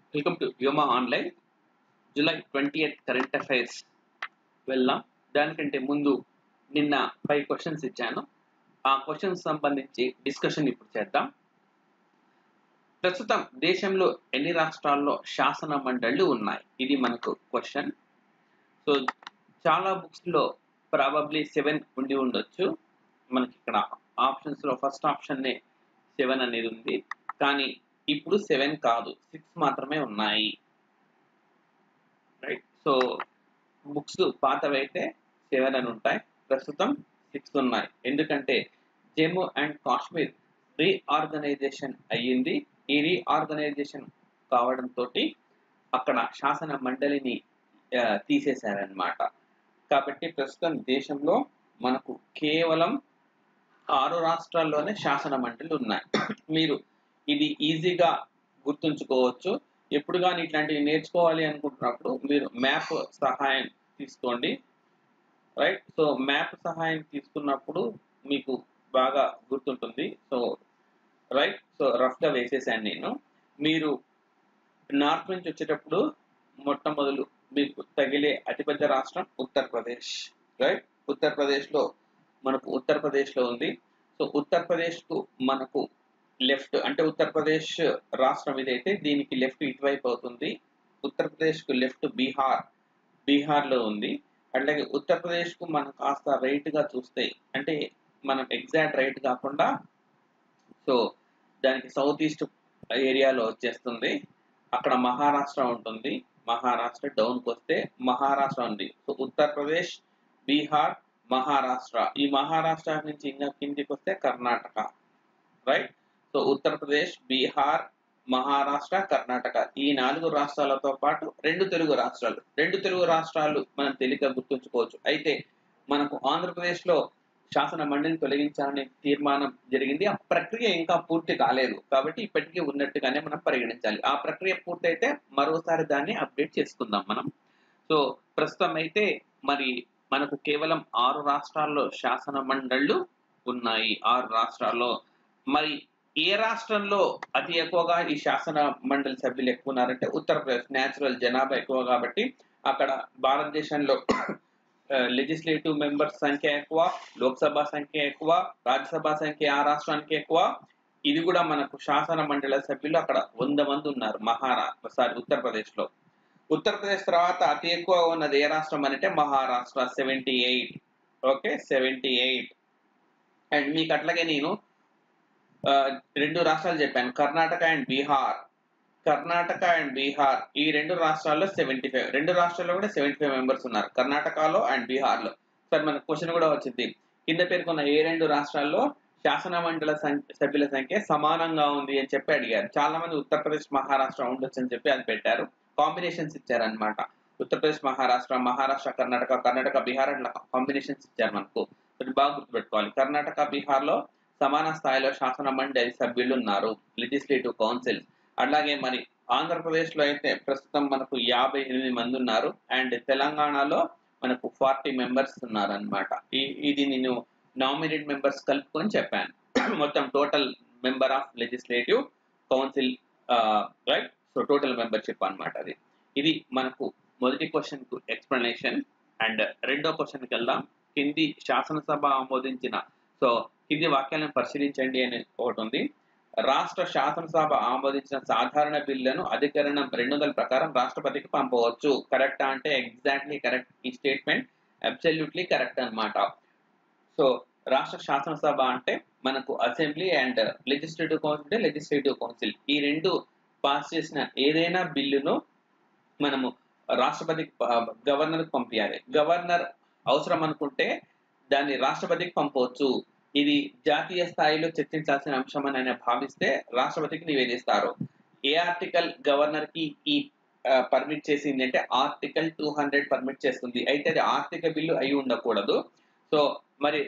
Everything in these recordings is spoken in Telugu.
welcome to Vyoma online July twenty eighth current affairs వెళ్దాం దానికంటే ముందు నిన్న ఫైవ్ క్వశ్చన్స్ ఇచ్చాను ఆ క్వశ్చన్స్ సంబంధించి డిస్కషన్ ఇప్పుడు చేద్దాం ప్రస్తుతం దేశంలో ఎన్ని రాష్ట్రాల్లో శాసన మండళ్లు ఉన్నాయి ఇది మనకు క్వశ్చన్ సో చాలా బుక్స్ లో ప్రాబబ్లీ సెవెన్ ఉండి ఉండొచ్చు మనకి ఇక్కడ ఆప్షన్స్ లో ఫస్ట్ ఆప్షన్ సెవెన్ అనేది ఉంది కానీ ఇప్పుడు సెవెన్ కాదు సిక్స్ మాత్రమే ఉన్నాయి రైట్ సో బుక్స్ పాతవైతే సెవెన్ అని ఉంటాయి ప్రస్తుతం సిక్స్ ఉన్నాయి ఎందుకంటే జమ్మూ అండ్ కాశ్మీర్ రీఆర్గనైజేషన్ అయ్యింది ఈ రీఆర్గనైజేషన్ కావడంతో అక్కడ శాసన మండలిని ఆ, తీసేశారన్నమాట కాబట్టి ప్రస్తుతం దేశంలో మనకు కేవలం ఆరు రాష్ట్రాల్లోనే శాసన మండలి ఉన్నాయి మీరు ఇది ఈజీగా గుర్తుంచుకోవచ్చు ఎప్పుడు కానీ ఇట్లాంటివి నేర్చుకోవాలి అనుకుంటున్నప్పుడు మీరు మ్యాప్ సహాయం తీసుకోండి రైట్ సో మ్యాప్ సహాయం తీసుకున్నప్పుడు మీకు బాగా గుర్తుంటుంది సో రైట్ సో రఫ్గా వేసేసాను నేను మీరు నార్త్ నుంచి వచ్చేటప్పుడు మొట్టమొదలు మీకు తగిలే అతిపెద్ద రాష్ట్రం ఉత్తరప్రదేశ్ రైట్ ఉత్తరప్రదేశ్లో మనకు ఉత్తరప్రదేశ్లో ఉంది సో ఉత్తరప్రదేశ్కు మనకు లెఫ్ట్ అంటే ఉత్తరప్రదేశ్ రాష్ట్రం ఇదైతే దీనికి లెఫ్ట్ ఇటువైపు అవుతుంది ఉత్తరప్రదేశ్కు లెఫ్ట్ బీహార్ బీహార్లో ఉంది అట్లాగే ఉత్తరప్రదేశ్కు మనం కాస్త రైట్ గా చూస్తే అంటే మనం ఎగ్జాక్ట్ రైట్ కాకుండా సో దానికి సౌత్ ఈస్ట్ ఏరియాలో వచ్చేస్తుంది అక్కడ మహారాష్ట్ర ఉంటుంది మహారాష్ట్ర డౌన్కి వస్తే మహారాష్ట్ర ఉంది సో ఉత్తరప్రదేశ్ బీహార్ మహారాష్ట్ర ఈ మహారాష్ట్ర నుంచి ఇంకా కిందికి వస్తే కర్ణాటక రైట్ సో ఉత్తరప్రదేశ్ బీహార్ మహారాష్ట్ర కర్ణాటక ఈ నాలుగు రాష్ట్రాలతో పాటు రెండు తెలుగు రాష్ట్రాలు రెండు తెలుగు రాష్ట్రాలు మనం తేలిక గుర్తుంచుకోవచ్చు అయితే మనకు ఆంధ్రప్రదేశ్ లో శాసన మండలిని తొలగించాలనే తీర్మానం జరిగింది ఆ ప్రక్రియ ఇంకా పూర్తి కాలేదు కాబట్టి ఇప్పటికీ ఉన్నట్టుగానే మనం పరిగణించాలి ఆ ప్రక్రియ పూర్తయితే మరోసారి దాన్ని అప్డేట్ చేసుకుందాం మనం సో ప్రస్తుతం అయితే మరి మనకు కేవలం ఆరు రాష్ట్రాల్లో శాసన మండళ్ళు ఉన్నాయి ఆరు రాష్ట్రాల్లో మరి ఏ రాష్ట్రంలో అతి ఎక్కువగా ఈ శాసన మండలి సభ్యులు ఎక్కువ ఉన్నారంటే ఉత్తరప్రదేశ్ న్యాచురల్ జనాభా ఎక్కువ కాబట్టి అక్కడ భారతదేశంలో లెజిస్లేటివ్ మెంబర్స్ సంఖ్య ఎక్కువ లోక్సభ సంఖ్య ఎక్కువ రాజ్యసభ సంఖ్య ఆ రాష్ట్రానికి ఎక్కువ ఇది కూడా మనకు శాసన మండలి సభ్యులు అక్కడ వంద మంది ఉన్నారు మహారాష్ట్ర సారీ ఉత్తరప్రదేశ్ లో ఉత్తరప్రదేశ్ తర్వాత అతి ఎక్కువ ఉన్నది ఏ రాష్ట్రం అంటే Maharashtra seventy eight okay seventy eight and మీకు అట్లాగే నేను ఆ, రెండు రాష్ట్రాలు చెప్పాను కర్ణాటక అండ్ బీహార్ కర్ణాటక అండ్ బీహార్ ఈ రెండు రాష్ట్రాల్లో సెవెంటీ ఫైవ్ రెండు రాష్ట్రాల్లో కూడా సెవెంటీ ఫైవ్ మెంబర్స్ ఉన్నారు కర్ణాటకలో అండ్ బీహార్ లో సార్ మన క్వశ్చన్ కూడా వచ్చింది కింద పేర్కొన్న ఏ రెండు రాష్ట్రాల్లో శాసన మండల సం- సభ్యుల సంఖ్య సమానంగా ఉంది అని చెప్పి అడిగారు చాలా మంది ఉత్తరప్రదేశ్ మహారాష్ట్ర ఉండొచ్చు అని చెప్పి అది పెట్టారు కాంబినేషన్స్ ఇచ్చారనమాట ఉత్తరప్రదేశ్ మహారాష్ట్ర మహారాష్ట్ర కర్ణాటక కర్ణాటక బీహార్ అట్లా కాంబినేషన్స్ ఇచ్చారు మనకు అది బాగా గుర్తుపెట్టుకోవాలి కర్ణాటక బీహార్ లో సమాన స్థాయిలో శాసన మండలి సభ్యులు ఉన్నారు లెజిస్లేటివ్ కౌన్సిల్ అలాగే మరి ఆంధ్రప్రదేశ్ లో అయితే ప్రస్తుతం మనకు యాభై ఎనిమిది మంది ఉన్నారు అండ్ తెలంగాణలో మనకు ఫార్టీ మెంబర్స్ ఉన్నారు అనమాట ఇది నేను నామినేట్ మెంబర్స్ కలుపుకొని చెప్పాను మొత్తం total member of legislative council right so total membership అన్నమాట అది ఇది మనకు మొదటి క్వశ్చన్ కు ఎక్స్ప్లెనేషన్ అండ్ రెండో క్వశ్చన్ కి వెళ్దాం కింది శాసనసభ ఆమోదించిన సో కింది వాక్యాలను పరిశీలించండి అని ఒకటి ఉంది రాష్ట్ర శాసనసభ ఆమోదించిన సాధారణ బిల్లులను అధికరణం రెండు వందల ప్రకారం రాష్ట్రపతికి పంపవచ్చు కరెక్టా అంటే ఎగ్జాక్ట్లీ కరెక్ట్ ఈ స్టేట్మెంట్ అబ్సల్యూట్లీ కరెక్ట్ అన్నమాట సో రాష్ట్ర శాసనసభ అంటే మనకు అసెంబ్లీ అండ్ లెజిస్లేటివ్ కౌన్సిల్ అంటే లెజిస్లేటివ్ కౌన్సిల్ ఈ రెండు పాస్ చేసిన ఏదైనా బిల్లును మనము రాష్ట్రపతికి గవర్నర్కి పంపించాలి గవర్నర్ అవసరం అనుకుంటే దాన్ని రాష్ట్రపతికి పంపవచ్చు ఇది జాతీయ స్థాయిలో చర్చించాల్సిన అంశం అని ఆయన భావిస్తే రాష్ట్రపతికి నివేదిస్తారు ఏ ఆర్టికల్ గవర్నర్ కి ఈ పర్మిట్ చేసింది అంటే ఆర్టికల్ టూ హండ్రెడ్ పర్మిట్ చేస్తుంది అయితే అది ఆర్థిక బిల్లు అయి ఉండకూడదు సో మరి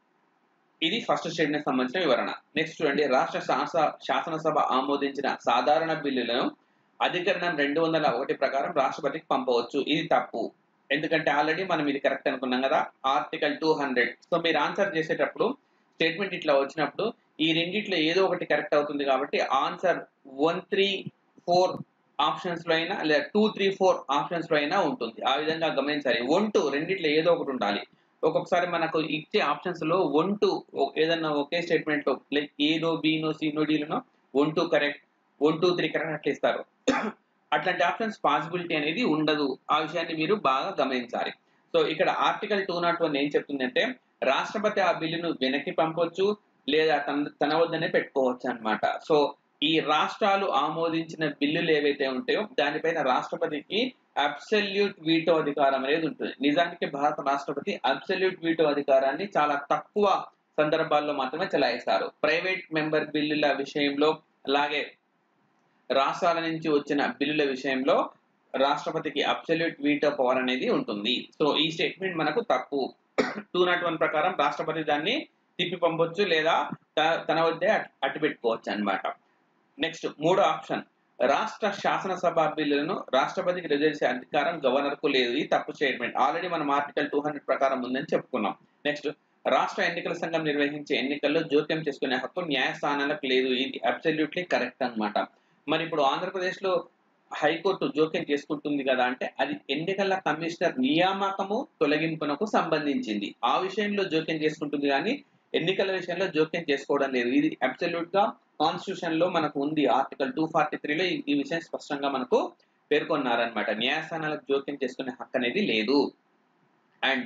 ఇది ఫస్ట్ స్టేట్మెంట్ సంబంధించిన వివరణ నెక్స్ట్ చూడండి రాష్ట్ర శాస శాసనసభ ఆమోదించిన సాధారణ బిల్లులను అధికరణం రెండు వందల ఒకటి ప్రకారం రాష్ట్రపతికి పంపవచ్చు ఇది తప్పు ఎందుకంటే ఆల్రెడీ మనం ఇది కరెక్ట్ అనుకున్నాం కదా ఆర్టికల్ టూ హండ్రెడ్ సో మీరు ఆన్సర్ చేసేటప్పుడు స్టేట్మెంట్ ఇట్లా వచ్చినప్పుడు ఈ రెండిట్లో ఏదో ఒకటి కరెక్ట్ అవుతుంది కాబట్టి answer one three four options లో అయినా లేదా టూ త్రీ ఫోర్ ఆప్షన్స్ లో అయినా ఉంటుంది ఆ విధంగా గమనించాలి వన్ టూ రెండిట్లో ఏదో ఒకటి ఉండాలి ఒక్కొక్కసారి మనకు ఇచ్చే ఆప్షన్స్ లో వన్ టూ ఏదన్నా ఒకే స్టేట్మెంట్ లో లైక్ ఏనో బీనో సీనో డీలోనో one two correct one two three correct అట్లా ఇస్తారు అట్లాంటి ఆప్షన్స్ పాసిబిలిటీ అనేది ఉండదు ఆ విషయాన్ని మీరు బాగా గమనించాలి సో ఇక్కడ ఆర్టికల్ టూ నాట్ వన్ ఏం చెప్తుందంటే రాష్ట్రపతి ఆ బిల్లును వెనక్కి పంపొచ్చు లేదా తన తన వద్దనే పెట్టుకోవచ్చు అన్నమాట సో ఈ రాష్ట్రాలు ఆమోదించిన బిల్లులు ఏవైతే ఉంటాయో దానిపైన రాష్ట్రపతికి అబ్సల్యూట్ వీటో అధికారం అనేది ఉంటుంది నిజానికి భారత రాష్ట్రపతి అబ్సల్యూట్ వీటో అధికారాన్ని చాలా తక్కువ సందర్భాల్లో మాత్రమే చెలాయిస్తారు ప్రైవేట్ మెంబర్ బిల్లుల విషయంలో అలాగే రాష్ట్రాల నుంచి వచ్చిన బిల్లుల విషయంలో రాష్ట్రపతికి అబ్సల్యూట్ వీటో పవర్ అనేది ఉంటుంది సో ఈ స్టేట్మెంట్ మనకు తప్పు టూ నాట్ వన్ ప్రకారం రాష్ట్రపతి దాన్ని తిప్పి పంపొచ్చు లేదా త- తన వద్దే అట్- అట్టు పెట్టుకోవచ్చు అన్నమాట నెక్స్ట్ మూడో ఆప్షన్ రాష్ట్ర శాసనసభ బిల్లులను రాష్ట్రపతికి రిజర్వ్ చేసే అధికారం గవర్నర్ కు లేదు ఇది తప్పు స్టేట్మెంట్ ఆల్రెడీ మనం ఆర్టికల్ టూ హండ్రెడ్ ప్రకారం ఉందని చెప్పుకున్నాం నెక్స్ట్ రాష్ట్ర ఎన్నికల సంఘం నిర్వహించే ఎన్నికల్లో జోక్యం చేసుకునే హక్కు న్యాయస్థానాలకు లేదు ఇది అబ్సల్యూట్లీ కరెక్ట్ అన్నమాట మరి ఇప్పుడు ఆంధ్రప్రదేశ్ లో హైకోర్టు జోక్యం చేసుకుంటుంది కదా అంటే అది ఎన్నికల కమిషనర్ నియామకము తొలగింపునకు సంబంధించింది ఆ విషయంలో జోక్యం చేసుకుంటుంది కానీ ఎన్నికల విషయంలో జోక్యం చేసుకోవడం లేదు ఇది అబ్సల్యూట్ గా కాన్స్టిట్యూషన్ లో మనకు ఉంది ఆర్టికల్ టూ ఫార్టీ త్రీలో ఈ విషయం స్పష్టంగా మనకు పేర్కొన్నారనమాట న్యాయస్థానాలకు జోక్యం చేసుకునే హక్కు అనేది లేదు అండ్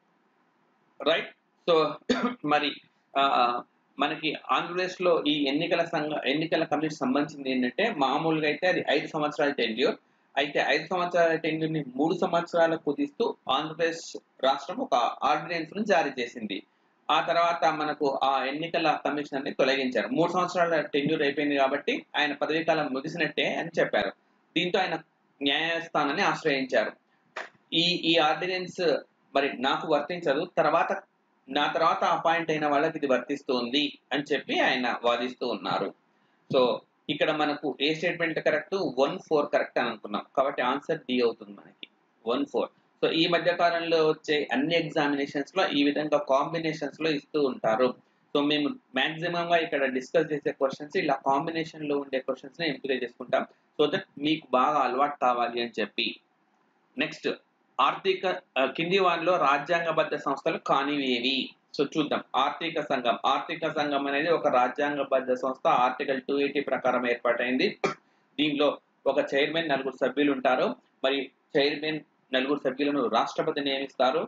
రైట్ సో మరి ఆ, మనకి ఆంధ్రప్రదేశ్ లో ఈ ఎన్నికల సంఘ ఎన్నికల కమిషన్ సంబంధించింది ఏంటంటే మామూలుగా అయితే అది ఐదు సంవత్సరాల టెన్యూర్ అయితే ఐదు సంవత్సరాల టెన్యూర్ ని మూడు సంవత్సరాలకు కుదిస్తూ ఆంధ్రప్రదేశ్ రాష్ట్రం ఒక ఆర్డినెన్స్ ను జారీ చేసింది ఆ తర్వాత మనకు ఆ ఎన్నికల కమిషన్ ని తొలగించారు మూడు సంవత్సరాల టెన్యూర్ అయిపోయింది కాబట్టి ఆయన పదవీ కాలం ముగిసినట్టే అని చెప్పారు దీంతో ఆయన న్యాయస్థానాన్ని ఆశ్రయించారు ఈ ఈ ఆర్డినెన్స్ మరి నాకు వర్తించదు తర్వాత నా తర్వాత అపాయింట్ అయిన వాళ్ళకి ఇది వర్తిస్తుంది అని చెప్పి ఆయన వాదిస్తూ ఉన్నారు సో ఇక్కడ మనకు ఏ statement correct one four correct అని అనుకున్నాం కాబట్టి ఆన్సర్ డి అవుతుంది మనకి వన్ ఫోర్ సో ఈ మధ్య కాలంలో వచ్చే అన్ని ఎగ్జామినేషన్స్ లో ఈ విధంగా కాంబినేషన్స్ లో ఇస్తూ ఉంటారు సో మేము మాక్సిమం గా ఇక్కడ డిస్కస్ చేసే క్వశ్చన్స్ ఇలా కాంబినేషన్ లో ఉండే క్వశ్చన్స్ ని ఎంపిక చేసుకుంటాం సో దట్ మీకు బాగా అలవాటు కావాలి అని చెప్పి నెక్స్ట్ ఆర్థిక ఆ, కింది వారిలో రాజ్యాంగబద్ధ సంస్థలు కానివేవి సో చూద్దాం ఆర్థిక సంఘం ఆర్థిక సంఘం అనేది ఒక రాజ్యాంగబద్ధ సంస్థ ఆర్టికల్ టూ ఎయిటీ ప్రకారం ఏర్పాటైంది దీనిలో ఒక చైర్మన్ నలుగురు సభ్యులు ఉంటారు మరి చైర్మన్ నలుగురు సభ్యులను రాష్ట్రపతి నియమిస్తారు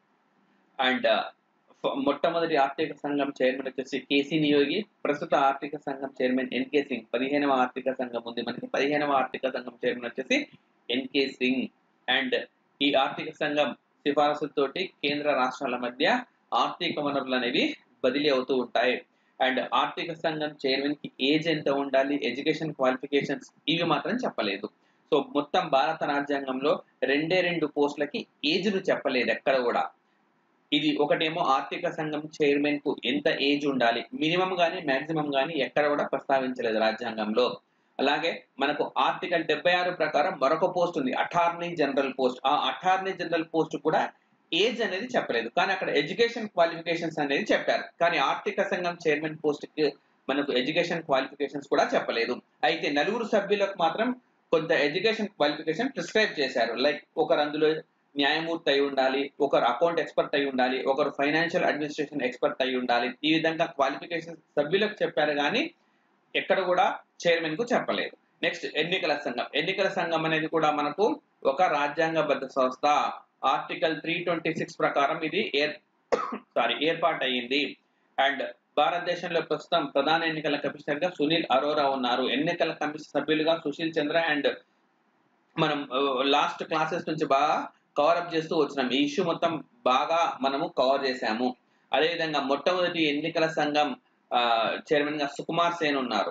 అండ్ మొట్టమొదటి ఆర్థిక సంఘం చైర్మన్ వచ్చేసి కేసీ నియోగి ప్రస్తుత ఆర్థిక సంఘం చైర్మన్ ఎన్కే సింగ్ పదిహేనవ ఆర్థిక సంఘం ఉంది మనకి పదిహేనవ ఆర్థిక సంఘం చైర్మన్ వచ్చేసి ఎన్కే సింగ్ అండ్ ఈ ఆర్థిక సంఘం సిఫారసులతోటి కేంద్ర రాష్ట్రాల మధ్య ఆర్థిక వనరులు అనేవి బదిలీ అవుతూ ఉంటాయి అండ్ ఆర్థిక సంఘం చైర్మన్ కి ఏజ్ ఎంత ఉండాలి ఎడ్యుకేషన్ క్వాలిఫికేషన్స్ ఇవి మాత్రం చెప్పలేదు సో మొత్తం భారత రాజ్యాంగంలో రెండే రెండు పోస్టులకి ఏజ్ ను చెప్పలేదు ఎక్కడ కూడా ఇది ఒకటేమో ఆర్థిక సంఘం చైర్మన్ కు ఎంత ఏజ్ ఉండాలి మినిమం గానీ మాక్సిమం గానీ ఎక్కడ కూడా ప్రస్తావించలేదు రాజ్యాంగంలో అలాగే మనకు ఆర్టికల్ డెబ్బై ఆరు ప్రకారం మరొక పోస్ట్ ఉంది అటార్నీ జనరల్ పోస్ట్ ఆ అటార్నీ జనరల్ పోస్ట్ కూడా ఏజ్ అనేది చెప్పలేదు కానీ అక్కడ ఎడ్యుకేషన్ క్వాలిఫికేషన్స్ అనేది చెప్పారు కానీ ఆర్థిక సంఘం చైర్మన్ పోస్ట్ కి మనకు ఎడ్యుకేషన్ క్వాలిఫికేషన్స్ కూడా చెప్పలేదు అయితే నలుగురు సభ్యులకు మాత్రం కొంత ఎడ్యుకేషన్ క్వాలిఫికేషన్ ప్రిస్క్రైబ్ చేశారు లైక్ ఒకరు అందులో న్యాయమూర్తి అయి ఉండాలి ఒకరు అకౌంట్ ఎక్స్పర్ట్ అయి ఉండాలి ఒకరు ఫైనాన్షియల్ అడ్మినిస్ట్రేషన్ ఎక్స్పర్ట్ అయి ఉండాలి ఈ విధంగా క్వాలిఫికేషన్ సభ్యులకు చెప్పారు కానీ ఎక్కడ కూడా చైర్మన్ కు చెప్పలేదు నెక్స్ట్ ఎన్నికల సంఘం ఎన్నికల సంఘం అనేది కూడా మనకు ఒక రాజ్యాంగబద్ధ సంస్థ ఆర్టికల్ త్రీ ట్వంటీ సిక్స్ ప్రకారం ఇది ఏర్ సారీ ఏర్పాటు అయ్యింది అండ్ భారతదేశంలో ప్రస్తుతం ప్రధాన ఎన్నికల కమిషనర్ గా సునీల్ అరోరా ఉన్నారు ఎన్నికల కమిషన్ సభ్యులుగా సుశీల్ చంద్ర అండ్ మనం లాస్ట్ క్లాసెస్ నుంచి బాగా కవర్ అప్ చేస్తూ వచ్చినాం ఈ ఇష్యూ మొత్తం బాగా మనము కవర్ చేశాము అదేవిధంగా మొట్టమొదటి ఎన్నికల సంఘం చైర్మన్ గా సుకుమార్ సేన్ ఉన్నారు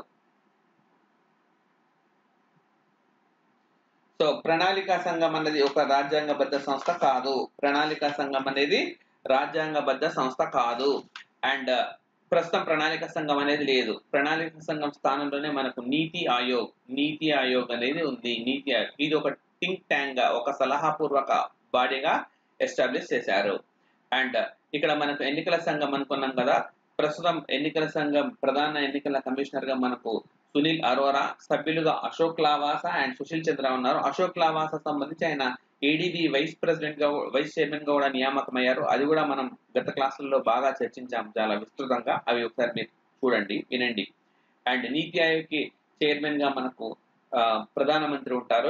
సో ప్రణాళిక సంఘం అనేది ఒక రాజ్యాంగబద్ధ సంస్థ కాదు ప్రణాళిక సంఘం అనేది రాజ్యాంగబద్ధ సంస్థ కాదు అండ్ ప్రస్తుతం ప్రణాళిక సంఘం అనేది లేదు ప్రణాళిక సంఘం స్థానంలోనే మనకు నీతి ఆయోగ్ నీతి ఆయోగ్ అనేది ఉంది నీతి ఆయోగ్ ఇది ఒక థింక్ ట్యాంక్ గా ఒక సలహాపూర్వక బాడీగా ఎస్టాబ్లిష్ చేశారు అండ్ ఇక్కడ మనకు ఎన్నికల సంఘం అనుకున్నాం కదా ప్రస్తుతం ఎన్నికల సంఘం ప్రధాన ఎన్నికల కమిషనర్ గా మనకు సునీల్ అరోరా సభ్యులుగా అశోక్ లావాసా అండ్ సుశీల్ చంద్ర ఉన్నారు అశోక్ లావాసా సంబంధించి ఆయన ఏడీబీ వైస్ ప్రెసిడెంట్ గా వైస్ చైర్మన్ గా కూడా నియామకమయ్యారు అది కూడా మనం గత క్లాసుల్లో బాగా చర్చించాం చాలా విస్తృతంగా అవి ఒకసారి మీరు చూడండి వినండి అండ్ నీతి ఆయోగ్ కి చైర్మన్ గా మనకు ఆ, ప్రధానమంత్రి ఉంటారు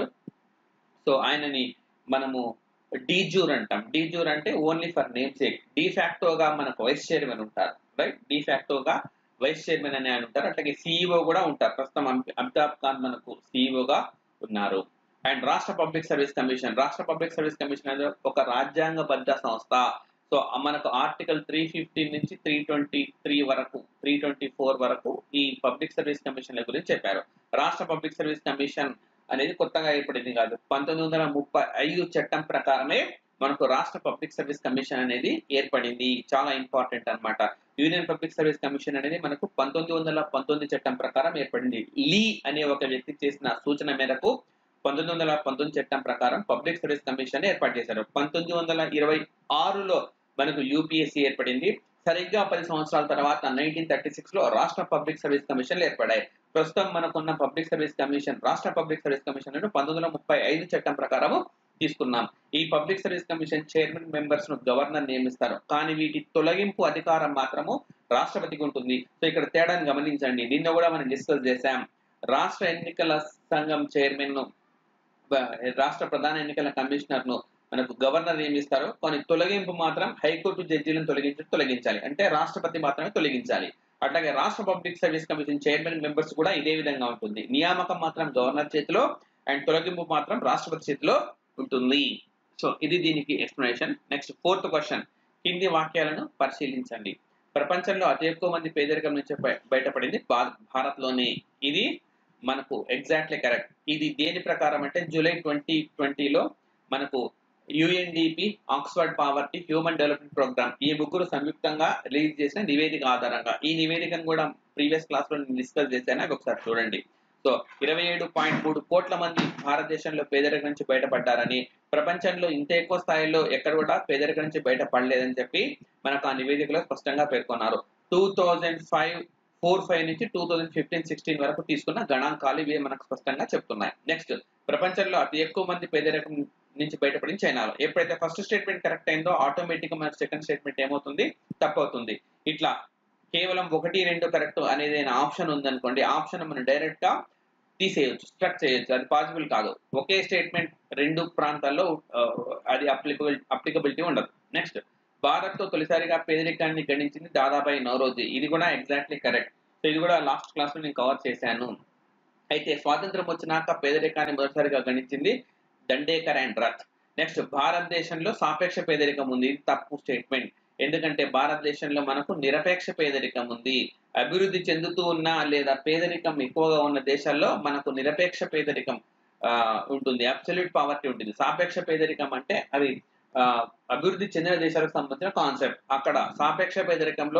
సో ఆయనని మనము డీజూర్ అంటాం డీజూర్ అంటే ఓన్లీ ఫర్ నేమ్ సేక్ గా మనకు వైస్ చైర్మన్ ఉంటారు రైట్ గా వైస్ చైర్మన్ అని ఆయన ఉంటారు అట్లాగే సిఇఓ కూడా ఉంటారు ప్రస్తుతం అమి- అమితాబ్ కాంత్ మనకు CEO గా ఉన్నారు అండ్ రాష్ట్ర పబ్లిక్ సర్వీస్ కమిషన్ రాష్ట్ర పబ్లిక్ సర్వీస్ కమిషన్ అనేది ఒక రాజ్యాంగబద్ధ సంస్థ సో మనకు ఆర్టికల్ త్రీ ఫిఫ్టీన్ నుంచి త్రీ ట్వంటీ త్రీ వరకు త్రీ ట్వంటీ ఫోర్ వరకు ఈ పబ్లిక్ సర్వీస్ కమిషన్ల గురించి చెప్పారు రాష్ట్ర పబ్లిక్ సర్వీస్ కమిషన్ అనేది కొత్తగా ఏర్పడింది కాదు పంతొమ్మిది వందల ముప్పై ఐదు చట్టం ప్రకారమే మనకు రాష్ట్ర పబ్లిక్ సర్వీస్ కమిషన్ అనేది ఏర్పడింది చాలా ఇంపార్టెంట్ అన్నమాట యూనియన్ పబ్లిక్ సర్వీస్ కమిషన్ అనేది మనకు పంతొమ్మిది వందల పంతొమ్మిది చట్టం ప్రకారం ఏర్పడింది లీ అనే ఒక వ్యక్తి చేసిన సూచన మేరకు పంతొమ్మిది వందల పంతొమ్మిది చట్టం ప్రకారం పబ్లిక్ సర్వీస్ కమిషన్ ఏర్పాటు చేశారు పంతొమ్మిది వందల ఇరవై ఆరులో మనకు యూపీఎస్సీ ఏర్పడింది సరిగ్గా పది సంవత్సరాల తర్వాత నైన్టీన్ థర్టీ సిక్స్ లో రాష్ట్ర పబ్లిక్ సర్వీస్ కమిషన్లు ఏర్పడాయి ప్రస్తుతం మనకున్న పబ్లిక్ సర్వీస్ కమిషన్ రాష్ట్ర పబ్లిక్ సర్వీస్ కమిషన్ పంతొమ్మిది వందల ముప్పై ఐదు చట్టం ప్రకారము తీసుకున్నాం ఈ public service commission chairman members ను గవర్నర్ నియమిస్తారు కానీ వీటి తొలగింపు అధికారం మాత్రము రాష్ట్రపతికి ఉంటుంది సో ఇక్కడ తేడాను గమనించండి నిన్న కూడా మనం డిస్కస్ చేశాం రాష్ట్ర ఎన్నికల సంఘం చైర్మన్ ను బ- రాష్ట్ర ప్రధాన ఎన్నికల కమిషనర్ ను మనకు గవర్నర్ నియమిస్తారు కానీ తొలగింపు మాత్రం హైకోర్టు జడ్జీలను తొలగించి తొలగించాలి అంటే రాష్ట్రపతి మాత్రమే తొలగించాలి అట్లాగే రాష్ట్ర public service commission chairman members కూడా ఇదే విధంగా ఉంటుంది నియామకం మాత్రం గవర్నర్ చేతిలో అండ్ తొలగింపు మాత్రం రాష్ట్రపతి చేతిలో ఉంటుంది సో ఇది దీనికి ఎక్స్ప్లెనేషన్ నెక్స్ట్ ఫోర్త్ క్వశ్చన్ కింది వాక్యాలను పరిశీలించండి ప్రపంచంలో అతి ఎక్కువ మంది పేదరికం నుంచి బయ- బయటపడింది భా- భారత్లోనే ఇది మనకు ఎగ్జాక్ట్లీ కరెక్ట్ ఇది దేని ప్రకారం అంటే జూలై ట్వంటీ ట్వంటీలో మనకు UNDP Oxford poverty human development programme ఈ ముగ్గురు సంయుక్తంగా రిలీజ్ చేసిన నివేదిక ఆధారంగా ఈ నివేదికను కూడా ప్రీవియస్ క్లాస్ లో నేను డిస్కస్ చేశాను అవి ఒకసారి చూడండి సో ఇరవై ఏడు పాయింట్ మూడు కోట్ల మంది భారతదేశంలో పేదరికం నుంచి బయటపడ్డారని ప్రపంచంలో ఇంత ఎక్కువ స్థాయిలో ఎక్కడ కూడా పేదరికం నుంచి బయటపడలేదని చెప్పి మనకు ఆ నివేదికలో స్పష్టంగా పేర్కొన్నారు two thousand five four five నుంచి టూ థౌజండ్ ఫిఫ్టీన్ సిక్స్టీన్ వరకు తీసుకున్న గణాంకాలు ఇవి మనకు స్పష్టంగా చెప్తున్నాయి నెక్స్ట్ ప్రపంచంలో అతి ఎక్కువ మంది పేదరికం నుంచి బయటపడింది చైనాలో ఎప్పుడైతే ఫస్ట్ స్టేట్మెంట్ కరెక్ట్ అయిందో ఆటోమేటిక్ గా మనకు సెకండ్ స్టేట్మెంట్ ఏమవుతుంది తప్పవుతుంది ఇట్లా కేవలం ఒకటి రెండు కరెక్ట్ అనేది ఆప్షన్ ఉందనుకోండి ఆప్షన్ మనం డైరెక్ట్ గా తీసేయొచ్చు స్ట్రక్ చేయొచ్చు అది పాసిబుల్ కాదు ఒకే స్టేట్మెంట్ రెండు ప్రాంతాల్లో ఆ, అది అప్లికబుల్ అప్లికబిలిటీ ఉండదు నెక్స్ట్ భారత్ తో తొలిసారిగా పేదరికాన్ని గణించింది దాదాబాయి నవరోజీ ఇది కూడా ఎగ్జాక్ట్లీ కరెక్ట్ సో ఇది కూడా లాస్ట్ క్లాస్ లో నేను కవర్ చేశాను అయితే స్వాతంత్రం వచ్చినాక పేదరికాన్ని మొదటిసారిగా గణించింది దండేకర్ అండ్ రథ్ నెక్స్ట్ భారతదేశంలో సాపేక్ష పేదరికం ఉంది ఇది తప్పు స్టేట్మెంట్ ఎందుకంటే భారతదేశంలో మనకు నిరపేక్ష పేదరికం ఉంది అభివృద్ధి చెందుతూ ఉన్న లేదా పేదరికం ఎక్కువగా ఉన్న దేశాల్లో మనకు నిరపేక్ష పేదరికం ఆ, ఉంటుంది అబ్సల్యూట్ పావర్టీ ఉంటుంది సాపేక్ష పేదరికం అంటే అది ఆ, అభివృద్ధి చెందిన దేశాలకు సంబంధించిన కాన్సెప్ట్ అక్కడ సాపేక్ష పేదరికంలో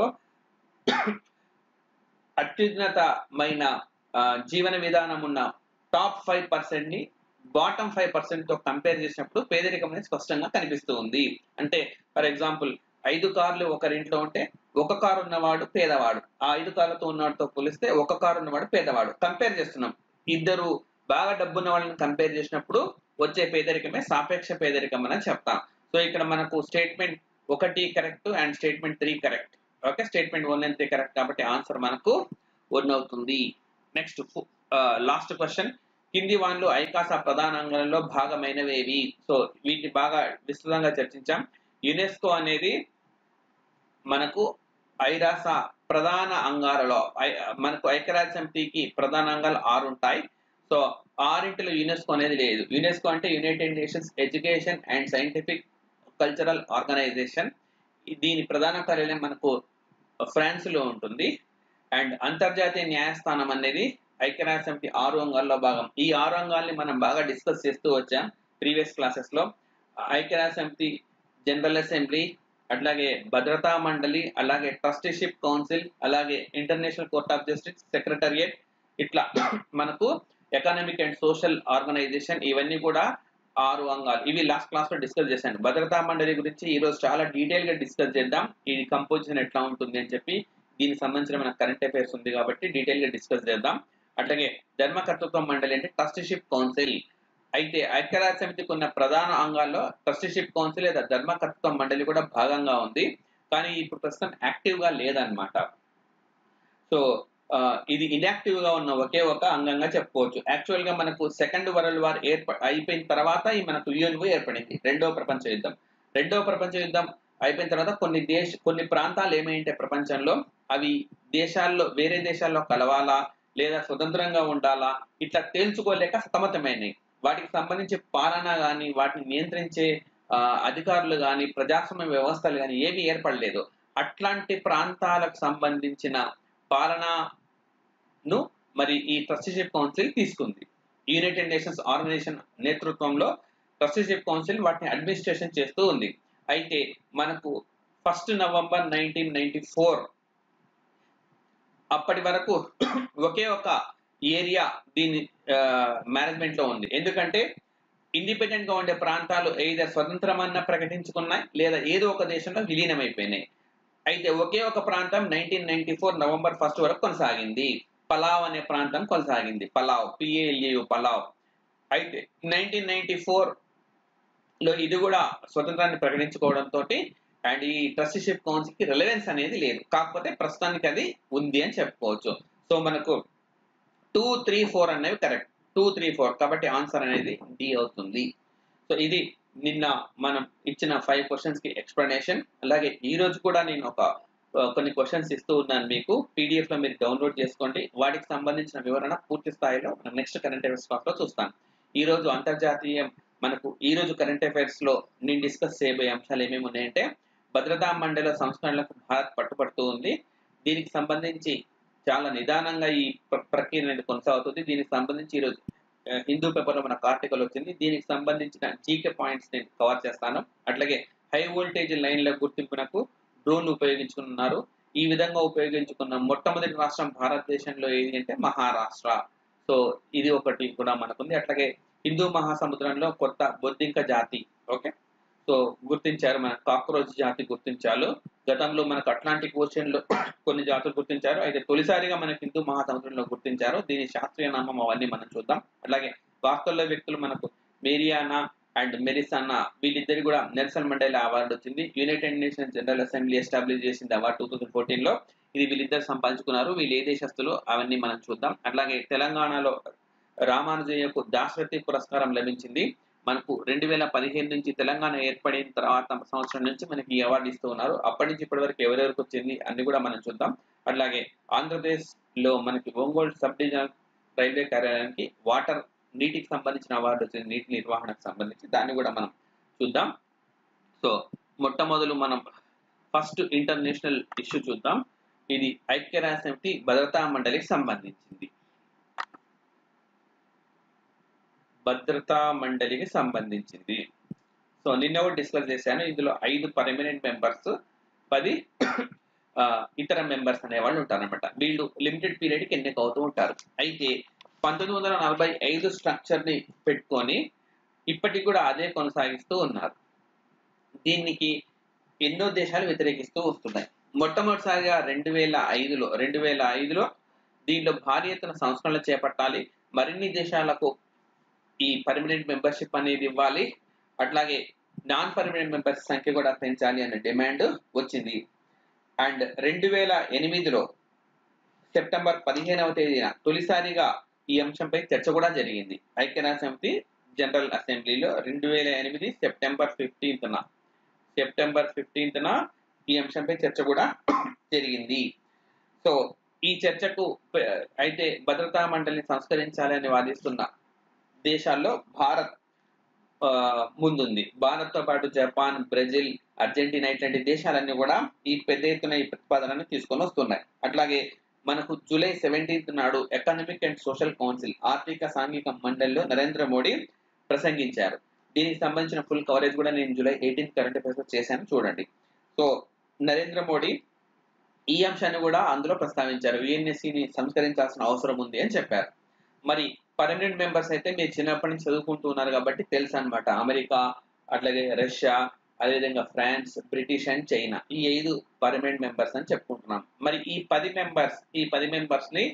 అత్యున్నతమైన ఆ, జీవన విధానం ఉన్న టాప్ ఫైవ్ పర్సెంట్ ని బాటమ్ ఫైవ్ పర్సెంట్ తో కంపేర్ చేసినప్పుడు పేదరికం అనేది స్పష్టంగా కనిపిస్తూ ఉంది అంటే ఫర్ ఎగ్జాంపుల్ ఐదు కార్లు ఒకరింట్లో ఉంటే ఒక కారు ఉన్నవాడు పేదవాడు ఆ ఐదు కార్లతో ఉన్నవాడితో పోలిస్తే ఒక కారు ఉన్నవాడు పేదవాడు కంపేర్ చేస్తున్నాం ఇద్దరు బాగా డబ్బున్న వాళ్ళని కంపేర్ చేసినప్పుడు వచ్చే పేదరికమే సాపేక్ష పేదరికం అని చెప్తాం సో ఇక్కడ మనకు స్టేట్మెంట్ ఒకటి correct and statement three correct okay statement one and three correct కాబట్టి ఆన్సర్ మనకు వన్ అవుతుంది నెక్స్ట్ లాస్ట్ క్వశ్చన్ కింది వాన్లు ఐకాసా ప్రధాన అంగాలలో భాగమైనవేవి సో వీటిని బాగా విస్తృతంగా చర్చించాం యునెస్కో అనేది మనకు ఐరాస ప్రధాన అంగాలలో ఐ- మనకు ఐక్యరాజ్య సమితికి ప్రధాన అంగాలు ఆరు ఉంటాయి సో ఆరింటిలో యునెస్కో అనేది లేదు యునెస్కో అంటే united nations education and scientific cultural organisation దీని ప్రధాన కార్యాలయం మనకు ఫ్రాన్స్ లో ఉంటుంది అండ్ అంతర్జాతీయ న్యాయస్థానం అనేది ఐక్యరాజ్య సమితి ఆరు అంగాల్లో భాగం ఈ ఆరు అంగాల్ని మనం బాగా డిస్కస్ చేస్తూ వచ్చాం ప్రీవియస్ క్లాసెస్ లో ఐక్యరాజ్య సమితి జనరల్ అసెంబ్లీ అట్లాగే భద్రతా మండలి అలాగే ట్రస్టీషిప్ కౌన్సిల్ అలాగే international court of justice secretariat ఇట్లా మనకు ఎకనామిక్ అండ్ సోషల్ ఆర్గనైజేషన్ ఇవన్నీ కూడా ఆరు అంగాలు ఇవి లాస్ట్ క్లాస్ లో డిస్కస్ చేశాను భద్రతా మండలి గురించి ఈ రోజు చాలా డీటెయిల్ గా డిస్కస్ చేద్దాం ఇది కంపోజిషన్ ఎట్లా ఉంటుంది అని చెప్పి దీనికి సంబంధించిన మన కరెంట్ అఫైర్స్ ఉంది కాబట్టి డీటెయిల్ గా డిస్కస్ చేద్దాం అట్లాగే ధర్మకర్తృత్వ మండలి అంటే ట్రస్టీషిప్ కౌన్సిల్ అయితే ఐక్యరాజ్య సమితికి ఉన్న ప్రధాన అంగాల్లో ట్రస్టీషిప్ కౌన్సిల్ లేదా ధర్మకర్తృత్వ మండలి కూడా భాగంగా ఉంది కానీ ఇప్పుడు ప్రస్తుతం యాక్టివ్ గా లేదన్నమాట సో ఆ, ఇది ఇన్యాక్టివ్ గా ఉన్న ఒకే ఒక అంగంగా చెప్పుకోవచ్చు యాక్చువల్ గా మనకు సెకండ్ వరల్డ్ వార్ ఏర్ప అయిపోయిన తర్వాత ఈ మనకు యుఎన్ఓ ఏర్పడింది రెండవ ప్రపంచ యుద్ధం రెండవ ప్రపంచ యుద్ధం అయిపోయిన తర్వాత కొన్ని దేశ కొన్ని ప్రాంతాలు ఏమైంటే ప్రపంచంలో అవి దేశాల్లో వేరే దేశాల్లో కలవాలా లేదా స్వతంత్రంగా ఉండాలా ఇట్లా తేల్చుకోలేక సతమతమైనవి వాటికి సంబంధించి పాలన కానీ వాటిని నియంత్రించే ఆ, అధికారులు కానీ ప్రజాస్వామ్య వ్యవస్థలు కానీ ఏమీ ఏర్పడలేదు అట్లాంటి ప్రాంతాలకు సంబంధించిన పాలనను మరి ఈ ట్రస్టీషిప్ కౌన్సిల్ తీసుకుంది యునైటెడ్ నేషన్స్ ఆర్గనైజేషన్ నేతృత్వంలో ట్రస్టీషిప్ కౌన్సిల్ వాటిని అడ్మినిస్ట్రేషన్ చేస్తూ ఉంది అయితే మనకు first November nineteen ninety four అప్పటి వరకు ఒకే ఒక ఏరియా దీని మేనేజ్మెంట్ లో ఉంది ఎందుకంటే ఇండిపెండెంట్ గా ఉండే ప్రాంతాలు ఏదో స్వతంత్రమన్న ప్రకటించుకున్నాయి లేదా ఏదో ఒక దేశంలో విలీనమైపోయినాయి అయితే ఒకే ఒక ప్రాంతం nineteen ninety four November first వరకు కొనసాగింది పలావ్ అనే ప్రాంతం కొనసాగింది పలావ్ పిఏఎల్యు పలావ్ అయితే నైన్టీన్ నైన్టీ ఫోర్ లో ఇది కూడా స్వతంత్రాన్ని ప్రకటించుకోవడంతో అండ్ ఈ ట్రస్టీషిప్ కౌన్సిల్ కి రిలవెన్స్ అనేది లేదు కాకపోతే ప్రస్తుతానికి అది ఉంది అని చెప్పుకోవచ్చు సో మనకు టూ త్రీ ఫోర్ అనేవి కరెక్ట్ టూ త్రీ ఫోర్ కాబట్టి ఆన్సర్ అనేది డి అవుతుంది సో ఇది నిన్న మనం ఇచ్చిన ఫైవ్ క్వశ్చన్స్ కి ఎక్స్ప్లెనేషన్ అలాగే ఈ రోజు కూడా నేను ఒక ఆ, కొన్ని క్వశ్చన్స్ ఇస్తూ ఉన్నాను మీకు పీడిఎఫ్ లో మీరు డౌన్లోడ్ చేసుకోండి వాటికి సంబంధించిన వివరణ పూర్తి స్థాయిలో మనం నెక్స్ట్ కరెంట్ అఫైర్స్ క్లాస్ లో చూస్తాం ఈ రోజు అంతర్జాతీయ మనకు ఈ రోజు కరెంట్ అఫైర్స్ లో నేను డిస్కస్ చేయబోయే అంశాలు ఏమేమి ఉన్నాయంటే భద్రతా మండలి సంస్కరణలకు భారత్ పట్టుబడుతూ ఉంది దీనికి సంబంధించి చాలా నిదానంగా ఈ ప్ర- ప్రక్రియ అనేది కొనసాగుతుంది దీనికి సంబంధించి ఈరోజు ఆ, హిందూ పేపర్ లో మనకు ఆర్టికల్ వచ్చింది దీనికి సంబంధించిన జీకే పాయింట్స్ నేను కవర్ చేస్తాను అట్లాగే హై వోల్టేజ్ లైన్ల గుర్తింపునకు డ్రోన్ ఉపయోగించుకున్నారు ఈ విధంగా ఉపయోగించుకున్న మొట్టమొదటి రాష్ట్రం భారతదేశంలో ఏది అంటే మహారాష్ట్ర సో ఇది ఒకటి కూడా మనకుంది అట్లాగే హిందూ మహాసముద్రంలో కొత్త బొద్దింక జాతి ఓకే సో గుర్తించారు మన కాక్రోచ్ జాతి గుర్తించారు గతంలో మనకు అట్లాంటిక్ ఓషన్ లో కొన్ని జాతులు గుర్తించారు అయితే తొలిసారిగా మనకు హిందూ మహాసముద్రంలో గుర్తించారు దీని శాస్త్రీయ నామం అవన్నీ మనం చూద్దాం అలాగే వాస్తవంలో వ్యక్తులు మనకు మేరియానా అండ్ మెరిసానా వీళ్ళిద్దరికి కూడా నెల్సన్ మండేలా అవార్డు వచ్చింది united nations general assembly establish చేసింది అవార్డు టూ థౌసండ్ ఫోర్టీన్ లో ఇది వీళ్ళిద్దరు సంపాదించుకున్నారు వీళ్ళు ఏ దేశస్తులు అవన్నీ మనం చూద్దాం అట్లాగే తెలంగాణలో రామానుజయ్యకు దాశరథి పురస్కారం లభించింది మనకు రెండు వేల పదిహేను నుంచి తెలంగాణ ఏర్పడిన తర్వాత సంవత్సరం నుంచి మనకి ఈ అవార్డు ఇస్తూ ఉన్నారు అప్పటి నుంచి ఇప్పటి వరకు ఎవరెవరికి వచ్చింది అన్ని కూడా మనం చూద్దాం అట్లాగే ఆంధ్రప్రదేశ్ లో మనకి ఒంగోలు సబ్ డివిజనల్ రైల్వే కార్యాలయానికి వాటర్ నీటికి సంబంధించిన అవార్డు వచ్చింది నీటి నిర్వహణకు సంబంధించి దాన్ని కూడా మనం చూద్దాం సో మొట్టమొదలు మనం ఫస్ట్ ఇంటర్నేషనల్ ఇష్యూ చూద్దాం ఇది ఐక్యరాజ్య సమితి భద్రతా మండలికి సంబంధించింది భద్రతా మండలికి సంబంధించింది సో నిన్న కూడా డిస్కస్ చేశాను ఇందులో ఐదు పర్మనెంట్ మెంబర్స్ పది ఆ, ఇతర మెంబర్స్ అనేవాళ్ళు ఉంటారన్నమాట వీళ్ళు లిమిటెడ్ పీరియడ్ కి ఎన్నిక అవుతూ ఉంటారు అయితే పంతొమ్మిది వందల నలభై ఐదు స్ట్రక్చర్ ని పెట్టుకొని ఇప్పటికి కూడా అదే కొనసాగిస్తూ ఉన్నారు దీనికి ఎన్నో దేశాలు వ్యతిరేకిస్తూ వస్తున్నాయి మొట్టమొదటిసారిగా రెండు వేల ఐదులో రెండు వేల ఐదులో దీనిలో భారీ ఎత్తున సంస్కరణలు చేపట్టాలి మరిన్ని దేశాలకు ఈ పర్మనెంట్ మెంబర్షిప్ అనేది ఇవ్వాలి అట్లాగే నాన్ పర్మనెంట్ మెంబర్స్ సంఖ్య కూడా పెంచాలి అనే డిమాండ్ వచ్చింది అండ్ రెండు వేల ఎనిమిదిలో సెప్టెంబర్ పదిహేనవ తేదీన తొలిసారిగా ఈ అంశంపై చర్చ కూడా జరిగింది ఐక్యరాజ్య సమితి జనరల్ అసెంబ్లీలో రెండు వేల ఎనిమిది సెప్టెంబర్ ఫిఫ్టీన్త్న సెప్టెంబర్ ఫిఫ్టీన్త్న ఈ అంశంపై చర్చ కూడా జరిగింది సో ఈ చర్చకు ప- అయితే భద్రతా మండలిని సంస్కరించాలని వాదిస్తున్న దేశాల్లో భారత్ ఆ, ముందుంది భారత్ తో పాటు జపాన్ బ్రెజిల్ అర్జెంటీనా ఇట్లాంటి దేశాలన్నీ కూడా ఈ పెద్ద ఎత్తున ఈ ప్రతిపాదనను తీసుకొని వస్తున్నాయి అట్లాగే మనకు జూలై సెవెంటీన్త్ నాడు ఎకనామిక్ అండ్ సోషల్ కౌన్సిల్ ఆర్థిక సాంఘిక మండలిలో నరేంద్ర మోడీ ప్రసంగించారు దీనికి సంబంధించిన ఫుల్ కవరేజ్ కూడా నేను జూలై ఎయిటీన్త్ కరెంట్ అఫైర్స్ చేశాను చూడండి సో నరేంద్ర మోడీ ఈ అంశాన్ని కూడా అందులో ప్రస్తావించారు UNSC ని సంస్కరించాల్సిన అవసరం ఉంది అని చెప్పారు మరి పర్మనెంట్ మెంబర్స్ అయితే మీరు చిన్నప్పటి నుంచి చదువుకుంటూ ఉన్నారు కాబట్టి తెలుసు అనమాట అమెరికా అట్లాగే రష్యా అదేవిధంగా ఫ్రాన్స్ బ్రిటిష్ అండ్ చైనా ఈ ఐదు పర్మనెంట్ మెంబర్స్ అని చెప్పుకుంటున్నాం మరి ఈ పది మెంబర్స్ ఈ పది మెంబర్స్ ని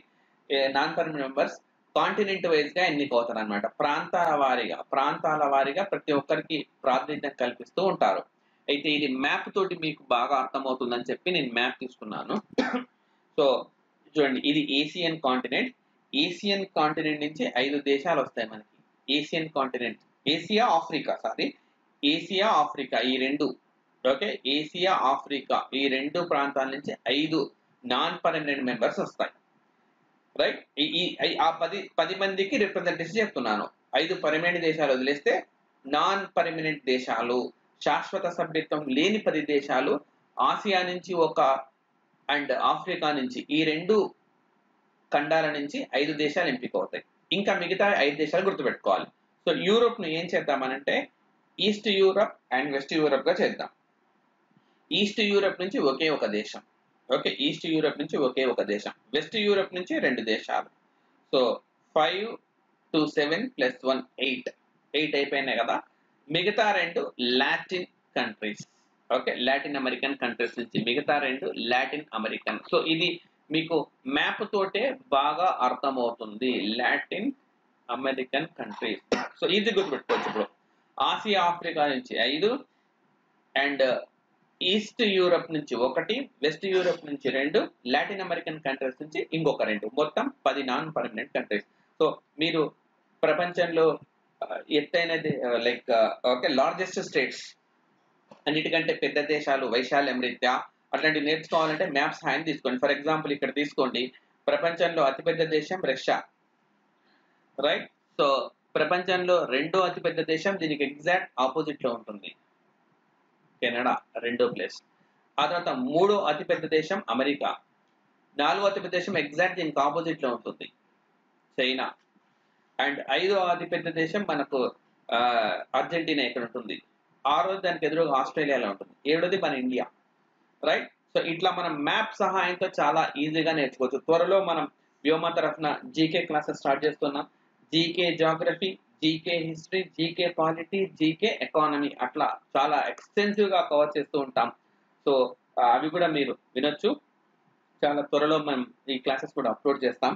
non permanent members continent wise గా ఎన్నికవుతారు అనమాట ప్రాంతాల వారీగా ప్రాంతాల వారీగా ప్రతి ఒక్కరికి ప్రాతినిధ్యం కల్పిస్తూ ఉంటారు అయితే ఇది మ్యాప్ తోటి మీకు బాగా అర్థమవుతుందని చెప్పి నేను మ్యాప్ తీసుకున్నాను సో చూడండి ఇది ఏసియన్ కాంటినెంట్ ఏసియన్ కాంటినెంట్ నుంచి ఐదు దేశాలు వస్తాయి మనకి Asian continent Asia Africa sorry Asia Africa ఈ రెండు ఓకే ఏసియా ఆఫ్రికా ఈ రెండు ప్రాంతాల నుంచి ఐదు నాన్ పర్మనెంట్ మెంబర్స్ వస్తాయి రైట్ ఈ ఆ పది పది మందికి రిప్రజెంటేషన్ చెప్తున్నాను ఐదు పర్మనెంట్ దేశాలు వదిలేస్తే నాన్ పర్మనెంట్ దేశాలు శాశ్వత సభ్యత్వం లేని పది దేశాలు ఆసియా నుంచి ఒక అండ్ ఆఫ్రికా నుంచి ఈ రెండు ఖండాల నుంచి ఐదు దేశాలు ఎంపిక అవుతాయి ఇంకా మిగతా ఐదు దేశాలు గుర్తుపెట్టుకోవాలి సో యూరోప్ ను ఏం చేద్దామనంటే east Europe and west Europe గా చేద్దాం ఈస్ట్ యూరప్ నుంచి ఒకే ఒక దేశం ఓకే ఈస్ట్ యూరప్ నుంచి ఒకే ఒక దేశం వెస్ట్ యూరప్ నుంచి రెండు దేశాలు so five two seven plus one eight eight అయిపోయినాయి కదా మిగతా రెండు Latin countries okay Latin American countries నుంచి మిగతా రెండు లాటిన్ అమెరికన్ సో ఇది మీకు మ్యాప్ తోటే బాగా అర్థమవుతుంది లాటిన్ అమెరికన్ కంట్రీస్ సో ఇది గుర్తుపెట్టుకోవచ్చు ఇప్పుడు ఆసియా ఆఫ్రికా నుంచి ఐదు అండ్ ఈస్ట్ యూరప్ నుంచి ఒకటి వెస్ట్ యూరప్ నుంచి రెండు లాటిన్ అమెరికన్ కంట్రీస్ నుంచి ఇంకొక రెండు మొత్తం పది నాన్ పర్మనెంట్ కంట్రీస్ సో మీరు ప్రపంచంలో ఎత్తైనది లైక్ ఓకే లార్జెస్ట్ స్టేట్స్ అన్నిటికంటే పెద్ద దేశాలు వైశాల్యం రీత్యా అట్లాంటివి నేర్చుకోవాలంటే మ్యాప్స్ సహాయం తీసుకోండి ఫర్ ఎగ్జాంపుల్ ఇక్కడ తీసుకోండి ప్రపంచంలో అతిపెద్ద దేశం రష్యా రైట్ సో ప్రపంచంలో రెండో అతిపెద్ద దేశం దీనికి ఎగ్జాక్ట్ ఆపోజిట్ లో ఉంటుంది కెనడా రెండో ప్లేస్ ఆ తర్వాత మూడో అతిపెద్ద దేశం అమెరికా నాలుగో అతిపెద్ద దేశం ఎగ్జాక్ట్ దీనికి ఆపోజిట్ లో ఉంటుంది చైనా అండ్ ఐదో అతిపెద్ద దేశం మనకు అర్జెంటీనా ఇక్కడ ఉంటుంది ఆరో దానికి ఎదురుగా ఆస్ట్రేలియాలో ఉంటుంది ఏడోది మన ఇండియా రైట్ సో ఇట్లా మనం మ్యాప్ సహాయంతో చాలా ఈజీగా నేర్చుకోవచ్చు త్వరలో మనం వ్యోమ తరఫున జీకే క్లాసెస్ స్టార్ట్ చేస్తున్నాం GK geography GK history GK polity GK economy అట్లా చాలా ఎక్స్టెన్సివ్ గా కవర్ చేస్తూ ఉంటాం సో అవి కూడా మీరు వినొచ్చు చాలా త్వరలో మనం ఈ క్లాసెస్ కూడా అప్లోడ్ చేస్తాం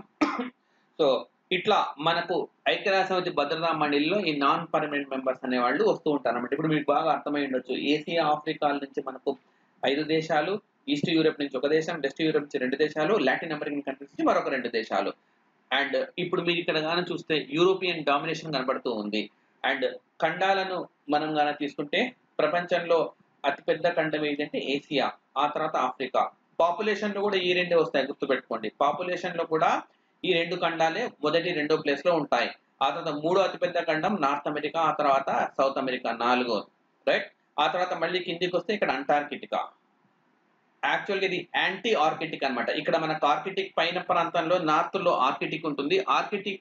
సో ఇట్లా మనకు ఐక్యరాజ్య సమితి భద్రతా మండలిలో ఈ నాన్ పర్మనెంట్ మెంబర్స్ అనే వాళ్ళు వస్తూ ఉంటారు అన్నమాట ఇప్పుడు మీకు బాగా అర్థమై ఉండొచ్చు ఏసియా ఆఫ్రికా నుంచి మనకు ఐదు దేశాలు ఈస్ట్ యూరోప్ నుంచి ఒక దేశం వెస్ట్ యూరోప్ నుంచి రెండు దేశాలు లాటిన్ అమెరికన్ కంట్రీస్ నుంచి మరొక రెండు దేశాలు అండ్ ఇప్పుడు మీరు ఇక్కడ గాన చూస్తే యూరోపియన్ డామినేషన్ కనబడుతూ ఉంది అండ్ ఖండాలను మనం గాన తీసుకుంటే ప్రపంచంలో అతిపెద్ద ఖండం ఏంటంటే ఏసియా ఆ తర్వాత ఆఫ్రికా పాపులేషన్ లో కూడా ఈ రెండే వస్తాయి గుర్తుపెట్టుకోండి పాపులేషన్ లో కూడా ఈ రెండు ఖండాలే మొదటి రెండో ప్లేస్ లో ఉంటాయి ఆ తర్వాత మూడో అతిపెద్ద ఖండం నార్త్ అమెరికా ఆ తర్వాత సౌత్ అమెరికా నాలుగో రైట్ ఆ తర్వాత మళ్ళీ కిందికి వస్తే ఇక్కడ అంటార్కిటికా యాక్చువల్గా ఇది యాంటీ ఆర్కిటిక్ అనమాట ఇక్కడ మనకు ఆర్కిటిక్ పైన ప్రాంతంలో నార్త్ లో ఆర్కిటిక్ ఉంటుంది ఆర్కిటిక్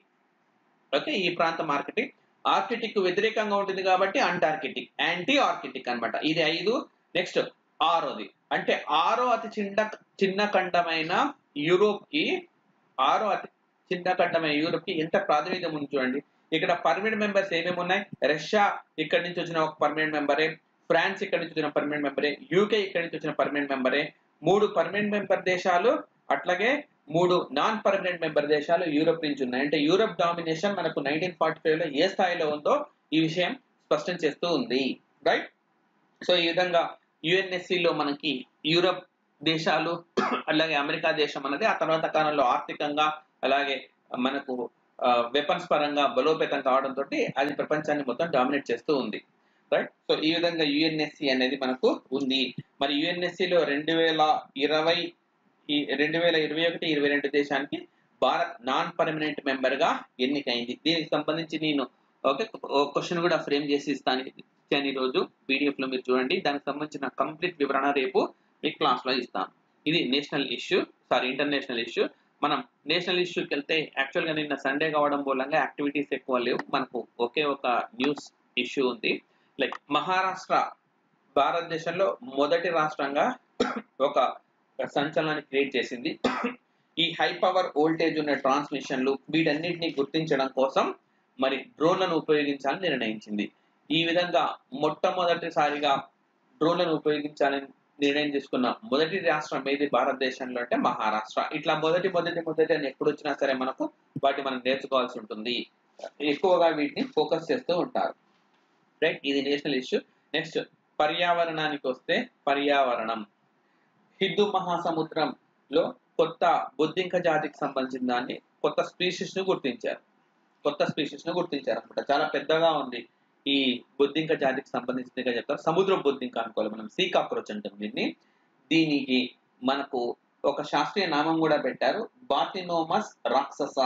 ఓకే ఈ ప్రాంతం ఆర్కిటిక్ ఆర్కిటిక్ వ్యతిరేకంగా ఉంటుంది కాబట్టి అంటార్కిటిక్ యాంటీ ఆర్కిటిక్ అనమాట ఇది ఐదు నెక్స్ట్ ఆరోది అంటే ఆరో అతి చిన్న చిన్న ఖండమైన యూరోప్ కి ఆరో అతి చిన్న ఖండమైన యూరోప్ కి ఎంత ప్రాతినిధ్యం ఉంది చూడండి ఇక్కడ పర్మనెంట్ మెంబర్స్ ఏమేమి ఉన్నాయి రష్యా ఇక్కడ నుంచి వచ్చిన ఒక పర్మనెంట్ మెంబరే ఫ్రాన్స్ ఇక్కడ నుంచి వచ్చిన పర్మనెంట్ మెంబరే యూకే ఇక్కడ నుంచి వచ్చిన పర్మనెంట్ మెంబరే మూడు పర్మనెంట్ మెంబర్ దేశాలు అట్లాగే మూడు నాన్ పర్మనెంట్ మెంబర్ దేశాలు యూరోప్ నుంచి ఉన్నాయి అంటే యూరోప్ డామినేషన్ మనకు నైన్టీన్ ఫార్టీ ఫైవ్ లో ఏ స్థాయిలో ఉందో ఈ విషయం స్పష్టం చేస్తూ ఉంది రైట్ సో ఈ విధంగా యుఎన్ఎస్సిలో మనకి యూరోప్ దేశాలు అలాగే అమెరికా దేశం అనేది ఆ తర్వాత కాలంలో ఆర్థికంగా అలాగే మనకు వెపన్స్ పరంగా బలోపేతం కావడంతో అది ప్రపంచాన్ని మొత్తం డామినేట్ చేస్తూ ఉంది రైట్ సో ఈ విధంగా యుఎన్ఎస్సి అనేది మనకు ఉంది మరి యుఎన్ఎస్సిలో రెండు వేల ఇరవై ఈ రెండు వేల ఇరవై ఒకటి ఇరవై రెండు దేశానికి భారత్ నాన్ పర్మనెంట్ మెంబర్ గా ఎన్నికైంది దీనికి సంబంధించి నేను ఓకే క్వశ్చన్ కూడా ఫ్రేమ్ చేసి ఇస్తాను ఇచ్చాను ఈ రోజు పీడిఎఫ్ లో మీరు చూడండి దానికి సంబంధించిన కంప్లీట్ వివరణ రేపు మీ క్లాస్ లో ఇస్తాను ఇది national issue sorry international issue మనం నేషనల్ ఇష్యూకి వెళ్తే యాక్చువల్ గా నిన్న సండే కావడం మూలంగా యాక్టివిటీస్ ఎక్కువ లేవు మనకు ఒకే ఒక న్యూస్ ఇష్యూ ఉంది లైక్ మహారాష్ట్ర భారతదేశంలో మొదటి రాష్ట్రంగా ఒక సంచలనాన్ని క్రియేట్ చేసింది ఈ హై పవర్ వోల్టేజ్ ఉన్న ట్రాన్స్మిషన్లు వీటన్నిటిని గుర్తించడం కోసం మరి డ్రోన్లను ఉపయోగించాలని నిర్ణయించింది ఈ విధంగా మొట్టమొదటిసారిగా డ్రోన్లను ఉపయోగించాలని నిర్ణయం తీసుకున్న మొదటి రాష్ట్రం ఏది భారతదేశంలో అంటే మహారాష్ట్ర ఇట్లా మొదటి మొదటి మొదటి అని ఎప్పుడు వచ్చినా సరే మనకు వాటి మనం నేర్చుకోవాల్సి ఉంటుంది ఎక్కువగా వీటిని ఫోకస్ చేస్తూ ఉంటారు రైట్ ఇది నేషనల్ ఇష్యూ నెక్స్ట్ పర్యావరణానికి వస్తే పర్యావరణం హిందూ మహాసముద్రంలో కొత్త బొద్దింక జాతికి సంబంధించిన దాన్ని కొత్త స్పీషీస్ ను గుర్తించారు కొత్త స్పీషీస్ ను గుర్తించారు అనమాట చాలా పెద్దగా ఉంది ఈ బొద్దింక జాతికి సంబంధించిందిగా చెప్తారు సముద్ర బొద్దింక అనుకోవాలి మనం సీ కాక్రోచ్ అంటాం దీన్ని దీనికి మనకు ఒక శాస్త్రీయ నామం కూడా పెట్టారు బాతినోమస్ రాక్షస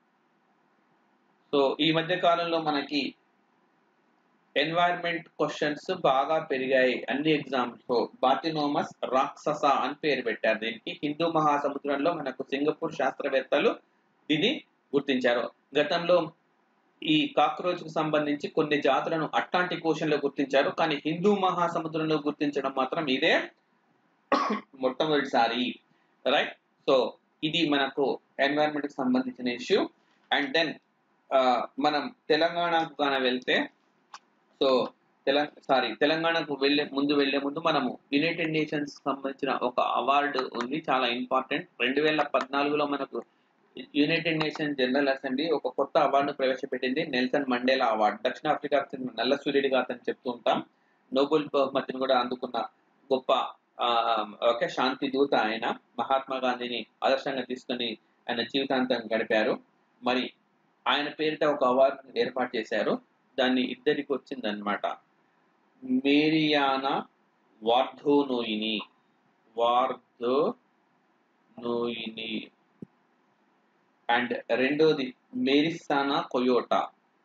సో ఈ మధ్య కాలంలో మనకి ఎన్వైర్న్మెంట్ క్వశ్చన్స్ బాగా పెరిగాయి అన్ని ఎగ్జామ్స్ లో బాతినోమస్ రాక్షస అని పేరు పెట్టారు దీనికి హిందూ మహాసముద్రంలో మనకు సింగపూర్ శాస్త్రవేత్తలు దీన్ని గుర్తించారు గతంలో ఈ కాక్రోచ్ కు సంబంధించి కొన్ని జాతులను అట్లాంటిక్ ఓషన్ లో గుర్తించారు కానీ హిందూ మహాసముద్రంలో గుర్తించడం మాత్రం ఇదే మొట్టమొదటిసారి రైట్ సో ఇది మనకు ఎన్వైరన్మెంట్ కి సంబంధించిన ఇష్యూ అండ్ దెన్ మనం తెలంగాణకు గాన వెళ్తే సో తెలంగాణ సారీ తెలంగాణకు వెళ్ళే ముందు వెళ్ళే ముందు మనము యునైటెడ్ నేషన్స్ సంబంధించిన ఒక అవార్డు ఉంది చాలా ఇంపార్టెంట్ రెండు వేల పద్నాలుగులో మనకు యునైటెడ్ నేషన్ జనరల్ అసెంబ్లీ ఒక కొత్త అవార్డును ప్రవేశపెట్టింది నెల్సన్ మండేలా అవార్డు దక్షిణాఫ్రికాకు చెందిన నల్ల సూర్యుడిగా అతను చెప్తూ ఉంటాం నోబెల్ బహుమతిని కూడా అందుకున్న గొప్ప ఓకే శాంతి దూత ఆయన మహాత్మా గాంధీని ఆదర్శంగా తీసుకొని ఆయన జీవితాంతం గడిపారు మరి ఆయన పేరిట ఒక అవార్డు ఏర్పాటు చేశారు దాన్ని ఇద్దరికి వచ్చిందనమాట మేరియానా వార్ధోనోయిని వార్ధో నోయిని అండ్ రెండోది మేరిసానా కొయోటా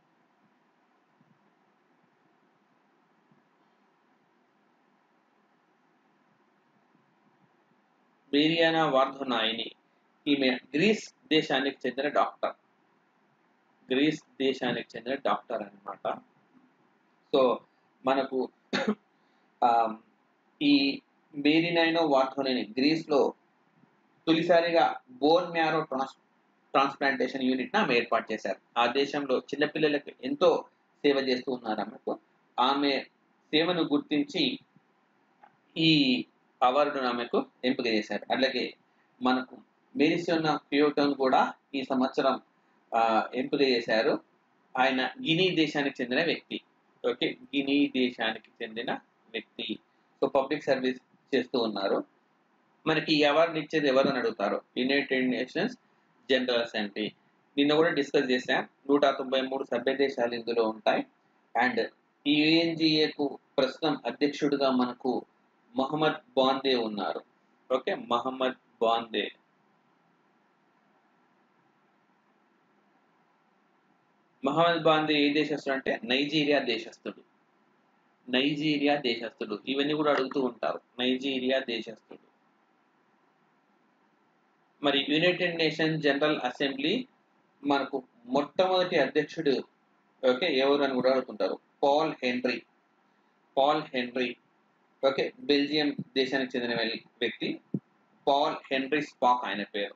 మేరియానా వార్ధనాయిని ఈమె గ్రీస్ దేశానికి చెందిన డాక్టర్ గ్రీస్ దేశానికి చెందిన డాక్టర్ అనమాట సో మనకు ఈ మేరినైనో వార్ధోనైని గ్రీస్ లో తొలిసారిగా bone marrow trans transplantation unit ఆమె ఏర్పాటు చేశారు ఆ దేశంలో చిన్నపిల్లలకు ఎంతో సేవ చేస్తూ ఉన్నారు ఆమెకు ఆమె సేవను గుర్తించి ఈ అవార్డును ఆమెకు ఎంపిక చేశారు అలాగే మనకు మెరిసిన్న క్యోటోను కూడా ఈ సంవత్సరం ఎంపిక చేశారు ఆయన గినీ దేశానికి చెందిన వ్యక్తి ఓకే గినీ దేశానికి చెందిన వ్యక్తి సో పబ్లిక్ సర్వీస్ చేస్తూ ఉన్నారు మనకి ఈ అవార్డు ఇచ్చేది ఎవరు అని అడుగుతారు యునైటెడ్ నేషన్స్ జనరల్ అసెంబ్లీ నిన్న కూడా డిస్కస్ చేశాం నూట తొంభై మూడు సభ్య దేశాలు ఇందులో ఉంటాయి అండ్ ఈ యుఎన్జిఏకు ప్రస్తుతం అధ్యక్షుడిగా మనకు మహమ్మద్ బాందే ఉన్నారు okay Muhammad Bande Muhammad Bande ఏ దేశస్తుడు అంటే నైజీరియా దేశస్థుడు నైజీరియా దేశస్థుడు ఇవన్నీ కూడా అడుగుతూ ఉంటారు నైజీరియా దేశస్థుడు మరి యునైటెడ్ నేషన్ జనరల్ అసెంబ్లీ మనకు మొట్టమొదటి అధ్యక్షుడు ఓకే ఎవరు అని కూడా అడుగుతుంటారు Paul Henry Paul Henry okay Belgium దేశానికి చెందిన వ్యక్తి పాల్ హెన్రీ స్పాక్ ఆయన పేరు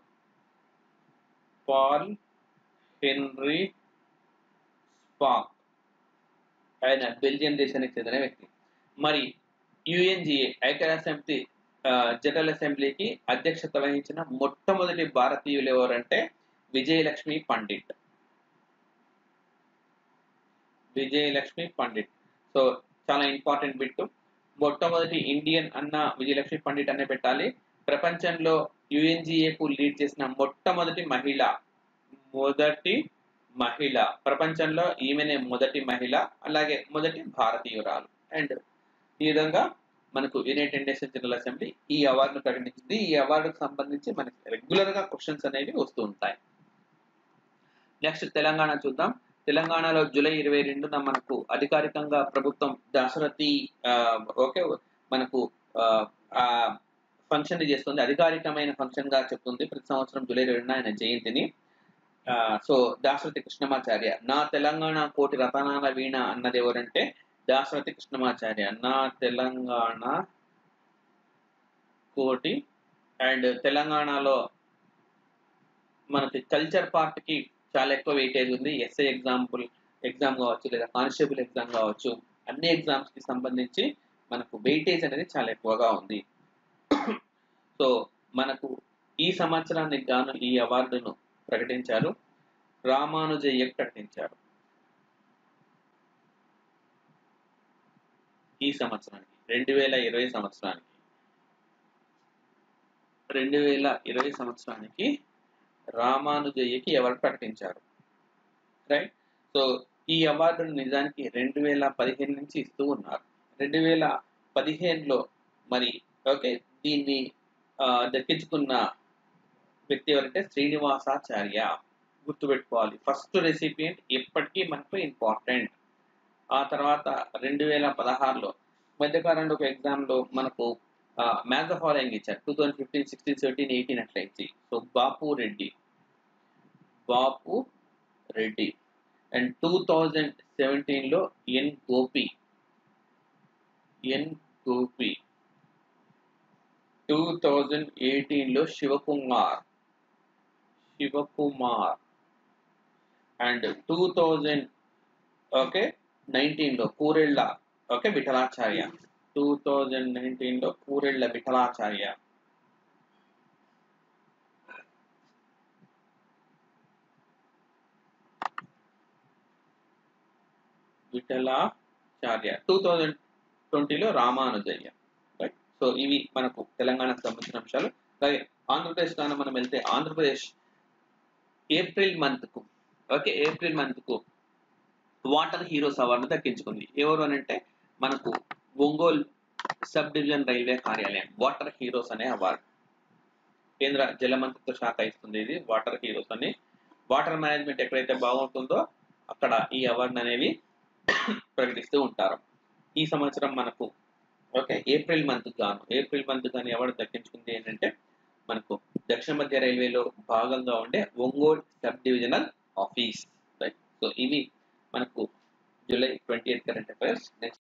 పాల్ హెన్రీ స్పాక్ ఆయన బెల్జియం దేశానికి చెందిన వ్యక్తి మరి యుఎన్జిఏ ఐక్యరాజ్య సమితి జనరల్ అసెంబ్లీకి అధ్యక్షత వహించిన మొట్టమొదటి భారతీయులు ఎవరంటే విజయలక్ష్మి పండిట్ విజయలక్ష్మి పండిట్ సో చాలా ఇంపార్టెంట్ బిట్ మొట్టమొదటి ఇండియన్ అన్న విజయలక్ష్మి పండిట్ అనే పెట్టాలి ప్రపంచంలో యుఎన్జిఏకు లీడ్ చేసిన మొట్టమొదటి మహిళ మొదటి మహిళ ప్రపంచంలో ఈమెనే మొదటి మహిళ అలాగే మొదటి భారతీయురాలు అండ్ ఈ విధంగా మనకు యునైటెడ్ నేషన్ జనరల్ అసెంబ్లీ ఈ అవార్డును ప్రకటించింది ఈ అవార్డుకు సంబంధించి మనకి రెగ్యులర్ గా క్వశ్చన్స్ అనేవి వస్తూ ఉంటాయి నెక్స్ట్ తెలంగాణ చూద్దాం తెలంగాణలో జూలై ఇరవై రెండున మనకు అధికారికంగా ప్రభుత్వం దశరథి ఓకే మనకు ఫంక్షన్ చేస్తుంది అధికారికమైన ఫంక్షన్ గా చెప్తుంది ప్రతి సంవత్సరం జూలై రెండున ఆయన జయంతిని సో దాశరథి కృష్ణమాచార్య నా తెలంగాణ కోటి రతనాల వీణ అన్నది ఎవరంటే దాశరథి కృష్ణమాచార్య నా తెలంగాణ కోటి అండ్ తెలంగాణలో మనకి కల్చర్ పార్ట్ కి చాలా ఎక్కువ వెయిటేజ్ ఉంది ఎస్ఐ ఎగ్జాంపుల్ ఎగ్జామ్ కావచ్చు లేదా కానిస్టేబుల్ ఎగ్జామ్ కావచ్చు అన్ని ఎగ్జామ్స్ కి సంబంధించి మనకు వెయిటేజ్ అనేది చాలా ఎక్కువగా ఉంది సో మనకు ఈ సంవత్సరానికి గాను ఈ అవార్డును ప్రకటించారు రామానుజయ్యకు ప్రకటించారు ఈ సంవత్సరానికి రెండు వేల ఇరవై సంవత్సరానికి రెండు వేల ఇరవై సంవత్సరానికి రామానుజయ్యకి ఎవరు ప్రకటించారు రైట్ సో ఈ అవార్డును నిజానికి రెండు వేల పదిహేను నుంచి ఇస్తూ ఉన్నారు రెండు వేల పదిహేనులో మరి ఓకే దీన్ని ఆ, దక్కించుకున్న వ్యక్తి ఎవరంటే శ్రీనివాసాచార్య గుర్తుపెట్టుకోవాలి ఫస్ట్ రెసిపియంట్ ఎప్పటికీ మనకు ఇంపార్టెంట్ ఆ తర్వాత రెండు వేల పదహారులో మధ్యకాలంలో ఒక ఎగ్జామ్లో మనకు మ్యాథ్ ఫాలోయింగ్ ఇచ్చారు two thousand fifteen sixteen seventeen eighteen అట్లా ఇచ్చి so Bapu Reddy Bapu Reddy and two thousand సెవెంటీన్లో N Gopi N Gopi two thousand ఎయిటీన్లో Sivakumar Sivakumar and two thousand okay నైన్టీన్లో Kurella okay Vitthalacharya two thousand నైన్టీన్లో కూరెళ్ళ విఠలాచార్య విఠలాచార్య టూ థౌజండ్ ట్వంటీలో రామానుజయ్య రైట్ సో ఇవి మనకు తెలంగాణకు సంబంధించిన అంశాలు అలాగే ఆంధ్రప్రదేశ్ కానీ మనం వెళ్తే ఆంధ్రప్రదేశ్ ఏప్రిల్ మంత్ కు ఓకే ఏప్రిల్ మంత్ కు వాటర్ హీరోస్ అవార్డు దక్కించుకుంది ఎవరు అని అంటే మనకు ఒంగోలు సబ్ డివిజన్ రైల్వే కార్యాలయం వాటర్ హీరోస్ అనే అవార్డు కేంద్ర జల మంత్రిత్వ శాఖ ఇస్తుంది ఇది వాటర్ హీరోస్ అని వాటర్ మేనేజ్మెంట్ ఎక్కడైతే బాగుంటుందో అక్కడ ఈ అవార్డు అనేవి ప్రకటిస్తూ ఉంటారు ఈ సంవత్సరం మనకు ఓకే ఏప్రిల్ మంత్ గాను ఏప్రిల్ మంత్ గాను ఎవరు దక్కించుకుంది ఏంటంటే మనకు దక్షిణ మధ్య రైల్వేలో భాగంగా ఉండే Ongole sub divisional office right so ఇవి మనకు July twenty eighth current affairs next